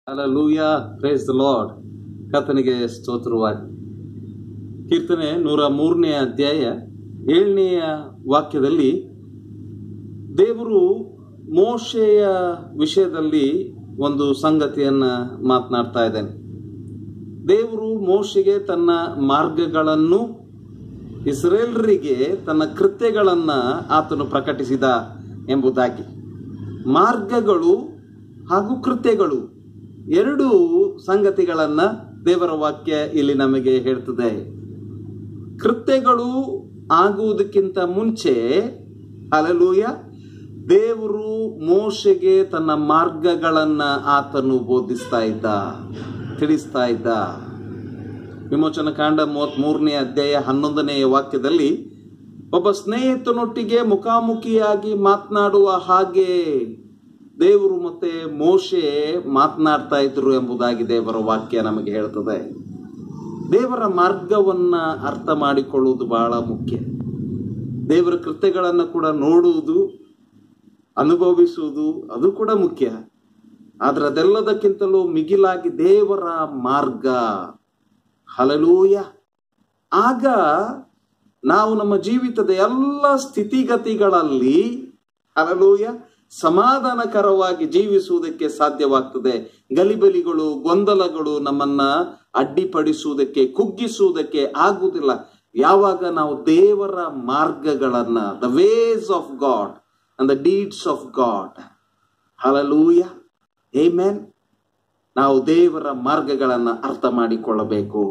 hallelujah praise the lord ಕರ್ತನಿಗೆ ಸ್ತೋತ್ರವಾಗಿ ಕೀರ್ತನೆ ನೂರ ಮೂರನೇ ಅಧ್ಯಾಯ ಏಳನೆಯ ವಾಕ್ಯದಲ್ಲಿ ದೇವರು ಮೋಶೆಯ ವಿಷಯದಲ್ಲಿ ಒಂದು ಸಂಗತಿಯನ್ನ ಮಾತನಾಡ್ತಾ ಇದ್ದಾನೆ ದೇವರು ಮೋಶೆಗೆ ತನ್ನ ಮಾರ್ಗಗಳನ್ನು ಇಸ್ರೇಲ್ರಿಗೆ ತನ್ನ ಕೃತ್ಯಗಳನ್ನ ಆತನು ಪ್ರಕಟಿಸಿದ ಎಂಬುದಾಗಿ ಮಾರ್ಗಗಳು ಹಾಗೂ ಕೃತ್ಯಗಳು ಎರಡು ಸಂಗತಿಗಳನ್ನ ದೇವರ ವಾಕ್ಯ ಇಲ್ಲಿ ನಮಗೆ ಹೇಳ್ತದೆ ಕೃತ್ಯಗಳು ಆಗುವುದಕ್ಕಿಂತ ಮುಂಚೆ ಅಲಲೂಯ ದೇವರು ಮೋಶೆಗೆ ತನ್ನ ಮಾರ್ಗಗಳನ್ನ ಆತನು ಬೋಧಿಸ್ತಾ ಇದ್ದ ತಿಳಿಸ್ತಾ ಇದ್ದ ವಿಮೋಚನ ಕಾಂಡ ಮೂವತ್ತ್ ಮೂರನೇ ಅಧ್ಯಾಯ ಹನ್ನೊಂದನೆಯ ವಾಕ್ಯದಲ್ಲಿ ಒಬ್ಬ ಸ್ನೇಹಿತನೊಟ್ಟಿಗೆ ಮುಖಾಮುಖಿಯಾಗಿ ಮಾತನಾಡುವ ಹಾಗೆ ದೇವರು ಮತ್ತೆ ಮೋಶೆ ಮಾತನಾಡ್ತಾ ಇದ್ರು ಎಂಬುದಾಗಿ ದೇವರ ವಾಕ್ಯ ನಮಗೆ ಹೇಳ್ತದೆ ದೇವರ ಮಾರ್ಗವನ್ನ ಅರ್ಥ ಮಾಡಿಕೊಳ್ಳುವುದು ಬಹಳ ಮುಖ್ಯ ದೇವರ ಕೃತ್ಯಗಳನ್ನು ಕೂಡ ನೋಡುವುದು ಅನುಭವಿಸುವುದು ಅದು ಕೂಡ ಮುಖ್ಯ ಆದ್ರೆ ಅದೆಲ್ಲದಕ್ಕಿಂತಲೂ ಮಿಗಿಲಾಗಿ ದೇವರ ಮಾರ್ಗ ಹಲಲೂಯ ಆಗ ನಾವು ನಮ್ಮ ಜೀವಿತದ ಎಲ್ಲ ಸ್ಥಿತಿಗತಿಗಳಲ್ಲಿ ಹಲಲೂಯ ಸಮಾಧಾನಕರವಾಗಿ ಜೀವಿಸುವುದಕ್ಕೆ ಸಾಧ್ಯವಾಗ್ತದೆ ಗಲಿಬಲಿಗಳು ಗೊಂದಲಗಳು ನಮ್ಮನ್ನ ಅಡ್ಡಿಪಡಿಸುವುದಕ್ಕೆ ಕುಗ್ಗಿಸುವುದಕ್ಕೆ ಆಗುವುದಿಲ್ಲ ಯಾವಾಗ ನಾವು ದೇವರ ಮಾರ್ಗಗಳನ್ನ the ways of God and the deeds of God hallelujah amen ನಾವು ದೇವರ ಮಾರ್ಗಗಳನ್ನ ಅರ್ಥ ಮಾಡಿಕೊಳ್ಳಬೇಕು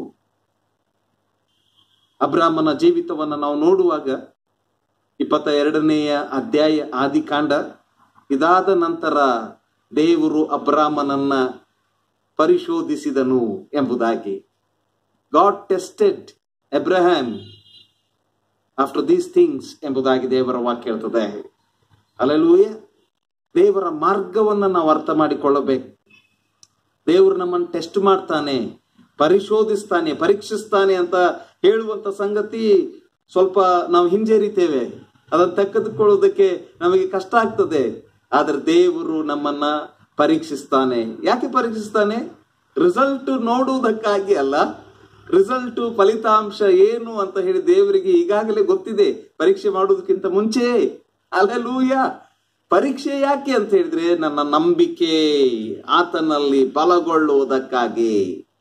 ಅಬ್ರಾಹ್ಮನ ಜೀವಿತವನ್ನು ನಾವು ನೋಡುವಾಗ ಇಪ್ಪತ್ತ ಎರಡನೆಯ ಅಧ್ಯಾಯ ಆದಿಕಾಂಡ ಇದಾದ ನಂತರ ದೇವರು ಅಬ್ರಾಹ್ಮನನ್ನ ಪರಿಶೋಧಿಸಿದನು ಎಂಬುದಾಗಿ God tested Abraham after these things ಎಂಬುದಾಗಿ ದೇವರ ವಾಕ್ಯ ಹೇಳ್ತದೆ ಅಲ್ಲೂಯ ದೇವರ ಮಾರ್ಗವನ್ನು ನಾವು ಅರ್ಥ ಮಾಡಿಕೊಳ್ಳಬೇಕು ದೇವರು ನಮ್ಮನ್ನು ಟೆಸ್ಟ್ ಮಾಡ್ತಾನೆ ಪರಿಶೋಧಿಸ್ತಾನೆ ಪರೀಕ್ಷಿಸ್ತಾನೆ ಅಂತ ಹೇಳುವಂತ ಸಂಗತಿ ಸ್ವಲ್ಪ ನಾವು ಹಿಂಜರಿತೇವೆ ಅದನ್ನು ತೆಗೆದುಕೊಳ್ಳುವುದಕ್ಕೆ ನಮಗೆ ಕಷ್ಟ ಆಗ್ತದೆ ಆದ್ರೆ ದೇವರು ನಮ್ಮನ್ನ ಪರೀಕ್ಷಿಸ್ತಾನೆ ಯಾಕೆ ಪರೀಕ್ಷಿಸ್ತಾನೆ ರಿಸಲ್ಟ್ ನೋಡುವುದಕ್ಕಾಗಿ ಅಲ್ಲ ರಿಸಲ್ಟ್ ಫಲಿತಾಂಶ ಏನು ಅಂತ ಹೇಳಿ ದೇವರಿಗೆ ಈಗಾಗಲೇ ಗೊತ್ತಿದೆ ಪರೀಕ್ಷೆ ಮಾಡುವುದಕ್ಕಿಂತ ಮುಂಚೆ ಅಲ್ಲೂಯ ಪರೀಕ್ಷೆ ಯಾಕೆ ಅಂತ ಹೇಳಿದ್ರೆ ನನ್ನ ನಂಬಿಕೆ ಆತನಲ್ಲಿ ಬಲಗೊಳ್ಳುವುದಕ್ಕಾಗಿ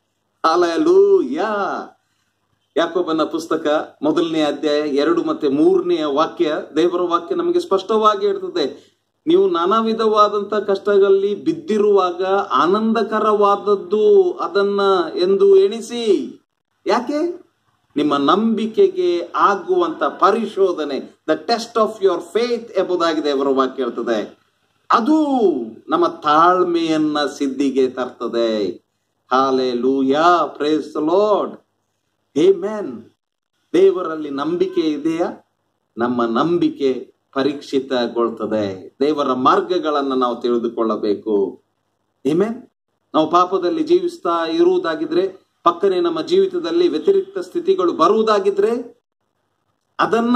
ಅಲಲೂಯ ಯಾಕೊಬ್ಬನ ಪುಸ್ತಕ ಮೊದಲನೇ ಅಧ್ಯಾಯ ಎರಡು ಮತ್ತೆ ಮೂರನೆಯ ವಾಕ್ಯ ದೇವರ ವಾಕ್ಯ ನಮಗೆ ಸ್ಪಷ್ಟವಾಗಿ ಹೇಳ್ತದೆ ನೀವು ನಾನಾ ವಿಧವಾದಂತ ಕಷ್ಟಗಳಲ್ಲಿ ಬಿದ್ದಿರುವಾಗ ಆನಂದಕರವಾದದ್ದು ಅದನ್ನ ಎಂದು ಎಣಿಸಿ ಯಾಕೆ ನಿಮ್ಮ ನಂಬಿಕೆಗೆ ಆಗುವಂತ ಪರಿಶೋಧನೆ the test of your faith ಎಂಬುದಾಗಿ ದೇವರ ವಾಕ್ಯ ಹೇಳ್ತದೆ ಅದು ನಮ್ಮ ತಾಳ್ಮೆಯನ್ನ ಸಿದ್ಧಿಗೆ ತರ್ತದೆ hallelujah praise Lord hey man ದೇವರಲ್ಲಿ ನಂಬಿಕೆ ಇದೆಯಾ ನಮ್ಮ ನಂಬಿಕೆ ಪರೀಕ್ಷಿತಗೊಳ್ತದೆ ದೇವರ ಮಾರ್ಗಗಳನ್ನು ನಾವು ತಿಳಿದುಕೊಳ್ಳಬೇಕು ಏಮೇನ್ ನಾವು ಪಾಪದಲ್ಲಿ ಜೀವಿಸ್ತಾ ಇರುವುದಾಗಿದ್ರೆ ಪಕ್ಕನೆ ನಮ್ಮ ಜೀವಿತದಲ್ಲಿ ವ್ಯತಿರಿಕ್ತ ಸ್ಥಿತಿಗಳು ಬರುವುದಾಗಿದ್ರೆ ಅದನ್ನ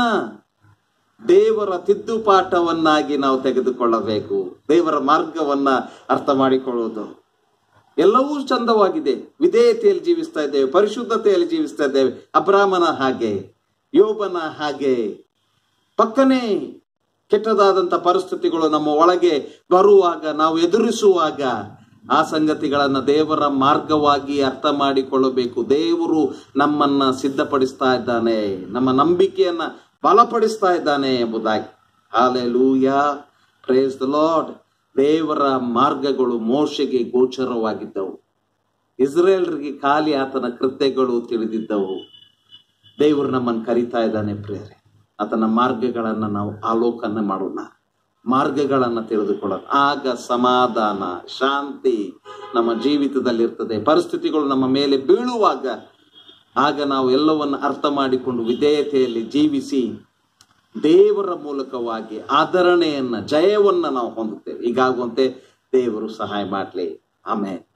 ದೇವರ ತಿದ್ದುಪಾಠವನ್ನಾಗಿ ನಾವು ತೆಗೆದುಕೊಳ್ಳಬೇಕು ದೇವರ ಮಾರ್ಗವನ್ನ ಅರ್ಥ ಮಾಡಿಕೊಳ್ಳುವುದು ಎಲ್ಲವೂ ಚಂದವಾಗಿದೆ ವಿಧೇಯತೆಯಲ್ಲಿ ಜೀವಿಸ್ತಾ ಇದ್ದೇವೆ ಪರಿಶುದ್ಧತೆಯಲ್ಲಿ ಜೀವಿಸ್ತಾ ಇದ್ದೇವೆ ಅಬ್ರಾಹ್ಮನ ಹಾಗೆ ಯೋಬನ ಹಾಗೆ ಪಕ್ಕನೆ ಕೆಟ್ಟದಾದಂಥ ಪರಿಸ್ಥಿತಿಗಳು ನಮ್ಮ ಒಳಗೆ ಬರುವಾಗ ನಾವು ಎದುರಿಸುವಾಗ ಆ ಸಂಗತಿಗಳನ್ನ ದೇವರ ಮಾರ್ಗವಾಗಿ ಅರ್ಥ ಮಾಡಿಕೊಳ್ಳಬೇಕು ದೇವರು ನಮ್ಮನ್ನ ಸಿದ್ಧಪಡಿಸ್ತಾ ಇದ್ದಾನೆ ನಮ್ಮ ನಂಬಿಕೆಯನ್ನ ಬಲಪಡಿಸ್ತಾ ಇದ್ದಾನೆ ಎಂಬುದಾಗಿ ಹಾಲೆ ಲೂಯಾ ಪ್ರೇಸ್ ದ ಲಾರ್ಡ್ ದೇವರ ಮಾರ್ಗಗಳು ಮೋಶೆಗೆ ಗೋಚರವಾಗಿದ್ದವು ಇಸ್ರೇಲ್ರಿಗೆ ಖಾಲಿ ಆತನ ಕೃತ್ಯಗಳು ತಿಳಿದಿದ್ದವು ದೇವರು ನಮ್ಮನ್ನು ಕರಿತಾ ಇದ್ದಾನೆ ಪ್ರೇರೆ ಆತನ ಮಾರ್ಗಗಳನ್ನು ನಾವು ಆಲೋಕನೆ ಮಾಡೋಣ ಮಾರ್ಗಗಳನ್ನು ತಿಳಿದುಕೊಳ್ಳೋಣ ಆಗ ಸಮಾಧಾನ ಶಾಂತಿ ನಮ್ಮ ಜೀವಿತದಲ್ಲಿ ಇರ್ತದೆ ಪರಿಸ್ಥಿತಿಗಳು ನಮ್ಮ ಮೇಲೆ ಬೀಳುವಾಗ ಆಗ ನಾವು ಎಲ್ಲವನ್ನು ಅರ್ಥ ಮಾಡಿಕೊಂಡು ವಿಧೇಯತೆಯಲ್ಲಿ ಜೀವಿಸಿ ದೇವರ ಮೂಲಕವಾಗಿ ಆಧರಣೆಯನ್ನ ಜಯವನ್ನ ನಾವು ಹೊಂದುತ್ತೇವೆ ಹೀಗಾಗುವಂತೆ ದೇವರು ಸಹಾಯ ಮಾಡಲಿ ಆಮೇಲೆ